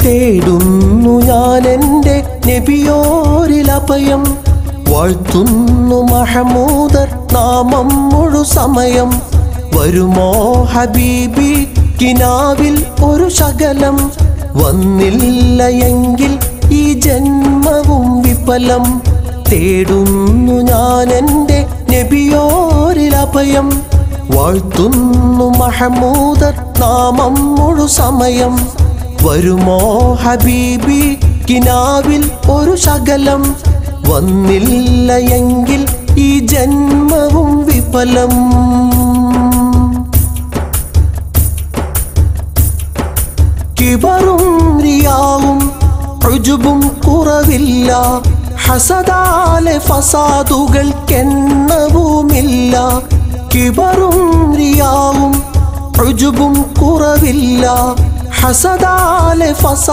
തേടുന്നു ഞാൻ എൻ്റെ നബിയോരിലഭയം വാഴ്ത്തുന്നു മഹമൂദർ നാമം മുഴു സമയം വരുമോ ഹബീബി കിനാവിൽ ഒരു ശകലം വന്നില്ല എങ്കിൽ ഈ ജന്മവും വിഫലം തേടുന്നു ഞാൻ എൻ്റെ നബിയോരിലഭയം വാഴ്ത്തുന്നു മഹമൂദർ നാമം മുഴു സമയം വരുമോ ഹബീബി കിനാവിൽ ഒരു ശകലം വന്നില്ല എങ്കിൽ ഈ ജന്മവും വിഫലം കിബറും റിയാവും റുജുബും കുറവില്ല ഹസദാലെ ഫസാദുകൾക്കെണ്ണവുമില്ല കിബറും റിയാവും റുജുബും കുറവില്ല ഹസദാലെ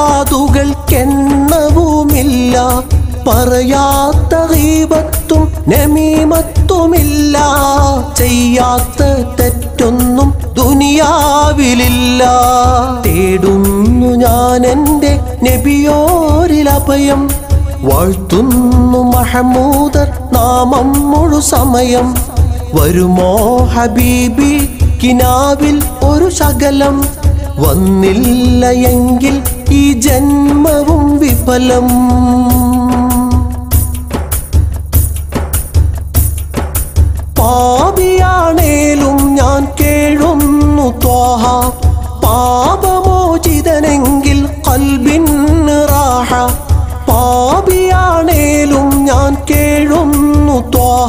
ഫസാദുകൾക്കെണ്ണവുമില്ല പറയാത്ത ഗീബത്തും നമീമത്തുമില്ല ചെയ്യാത്ത തെറ്റൊന്നും ദുനിയാവിലില്ല തേടുന്നു ഞാൻ എൻ്റെ നബിയോരിലഭയം വാഴ്ത്തുന്നു മഹമൂദർ നാമം മുഴു സമയം വരുമോ ഹബീബി കിനാവിൽ ഒരു ശകലം വന്നില്ല എങ്കിൽ ഈ ജന്മവും വിഫലം പാപിയാണേലും ഞാൻ കേഴുന്നു ത്വാഹ പാപമോചിതനെങ്കിൽ കൽബിന് റാഹ പാപിയാണേലും ഞാൻ കേഴുന്നു ത്വാഹ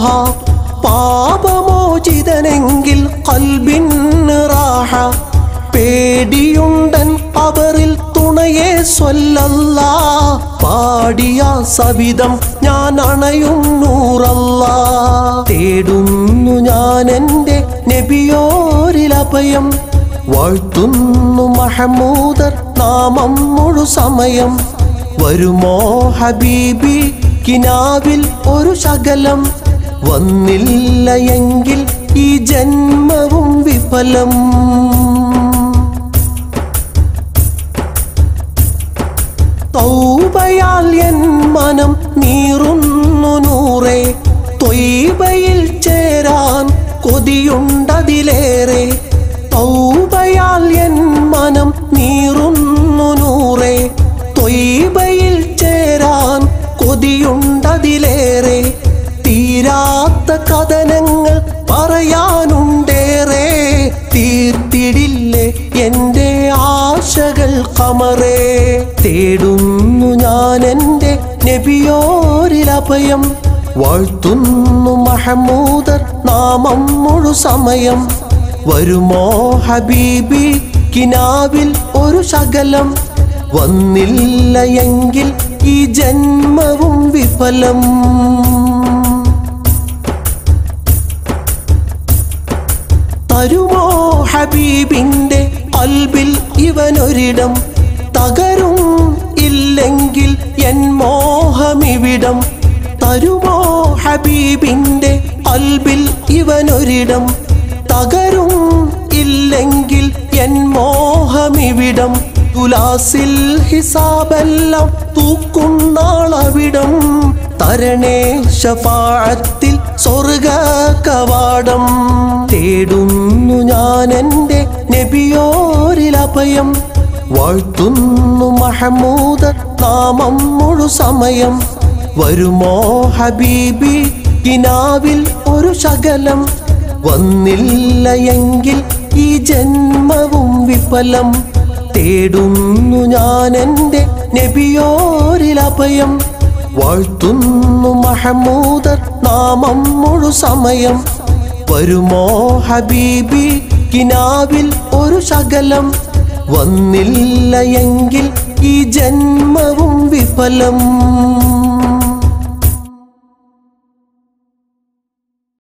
പാപമോചിതനെങ്കിൽ കൽബിന് റാഹ പേടിയുണ്ടൻ അവരിൽ തുണയെ സ്വല്ലല്ല പാടിയ സവിധം ഞാൻ അണയും നൂറല്ല തേടുന്നു ഞാൻ എൻ്റെ നബിയോരിലഭയം വാഴ്ത്തുന്നു മഹമൂദർ നാമം മുഴു സമയം വരുമോ ഹബീബി കിനാവിൽ ഒരു ശകലം വന്നില്ല എങ്കിൽ ഈ ജന്മവും വിഫലം തൗബയാൽ എൻ മനം നീറുന്നു നൂറേ തൊയ്ബയിൽ ചേരാൻ കൊതിയുണ്ടതിലേറെ തൗബയാൽ എൻ മനം നീറുന്നു നൂറേ തൊയ്ബയിൽ ചേരാൻ കൊതിയുണ്ടതിലേറെ തീരാത്ത കഥനങ്ങൾ പറയാനുണ്ടേറെ തീർത്തിടില്ലേ എൻ്റെ ആശകൾ കമറേ തേടുന്നു ഞാൻ എൻ്റെ നബിയോരിലഭയം വാഴ്ത്തുന്നു മഹമൂദർ നാമം മുഴു സമയം വരുമോ ഹബീബി കിനാവിൽ ഒരു ശകലം വന്നില്ല എങ്കിൽ ഈ ജന്മവും വിഫലം തരുമോ ഹബീബിന്റെ കൽബിൽ ഇവനൊരിടം തകരും ഇല്ലെങ്കിൽ എൻ മോഹമിവിടം തരുമോ ഹബീബിന്റെ കൽബിൽ ഇവനൊരിടം തകരും ഇല്ലെങ്കിൽ എൻ മോഹമിവിടം തുലാസിൽ ഹിസാബെല്ലാം തൂക്കുന്നാളവിടം തരണേ ഷഫാഴത്തിൽ സ്വർഗ കവാടം തേടുന്നു ഞാൻ എൻ്റെ നബിയോരിലഭയം വാഴ്ത്തുന്നു മഹമൂദർ നാമം മുഴു സമയം വരുമോ ഹബീബി കിനാവിൽ ഒരു ശകലം വന്നില്ല എങ്കിൽ ഈ ജന്മവും വിഫലം തേടുന്നു ഞാൻ എൻ്റെ നബിയോരിലഭയം വാഴ്ത്തുന്നു മഹമൂദർ നാമം മുഴു സമയം വരുമോ ഹബീബി കിനാവിൽ ഒരു ശകലം വന്നില്ല എങ്കിൽ ഈ ജന്മവും വിഫലം